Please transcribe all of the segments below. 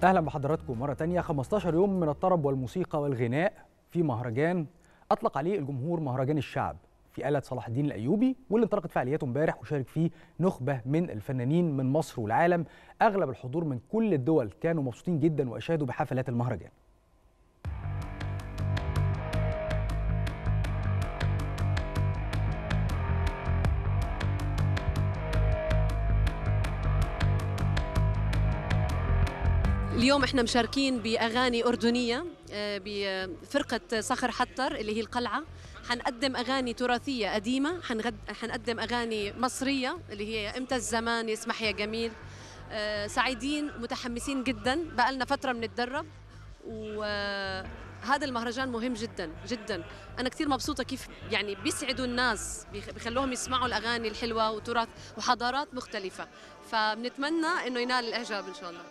اهلا بحضراتكم مره تانية 15 يوم من الطرب والموسيقى والغناء في مهرجان اطلق عليه الجمهور مهرجان الشعب في آلة صلاح الدين الأيوبي واللي انطلقت فعالياته امبارح وشارك فيه نخبة من الفنانين من مصر والعالم أغلب الحضور من كل الدول كانوا مبسوطين جدا وأشادوا بحفلات المهرجان اليوم احنا مشاركين باغاني اردنيه آه، بفرقه صخر حطر اللي هي القلعه حنقدم اغاني تراثيه قديمه حنغد... حنقدم اغاني مصريه اللي هي امتى الزمان يسمح يا جميل آه، سعيدين متحمسين جدا بقى لنا فتره بنتدرب وهذا المهرجان مهم جدا جدا انا كثير مبسوطه كيف يعني بيسعدوا الناس بيخ- بيخلوهم يسمعوا الاغاني الحلوه وتراث وحضارات مختلفه فبنتمنى انه ينال الاعجاب ان شاء الله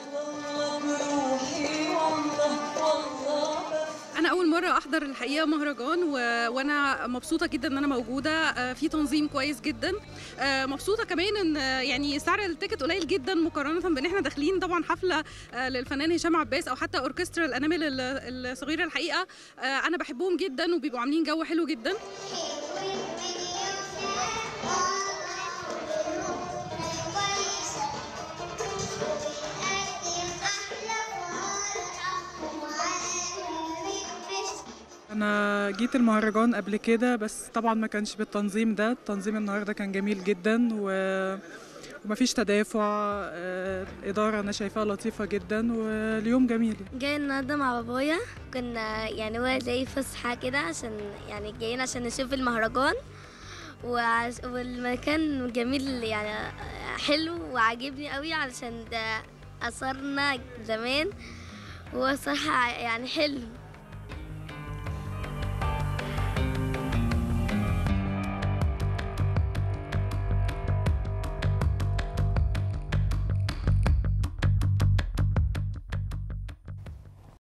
انا اول مره احضر الحقيقه مهرجان و... وانا مبسوطه جدا ان انا موجوده آه، في تنظيم كويس جدا آه، مبسوطه كمان ان آه، يعني سعر التيكت قليل جدا مقارنه بان احنا داخلين طبعا حفله آه، للفنان هشام عباس او حتى اوركسترا الانامل ال- الصغيره الحقيقه آه، انا بحبهم جدا وبيبقوا عاملين جو حلو جدا انا جيت المهرجان قبل كده بس طبعا ما كانش بالتنظيم ده التنظيم النهارده كان جميل جدا و ومفيش تدافع آه، إدارة أنا شايفاها لطيفة جدا واليوم جميل جاي النهارده مع بابايا كنا يعني هو زي فسحة كده عشان يعني جايين عشان نشوف المهرجان وعش... والمكان جميل يعني حلو وعاجبني قوي علشان ده أثرنا زمان وهو صراحة يعني حلو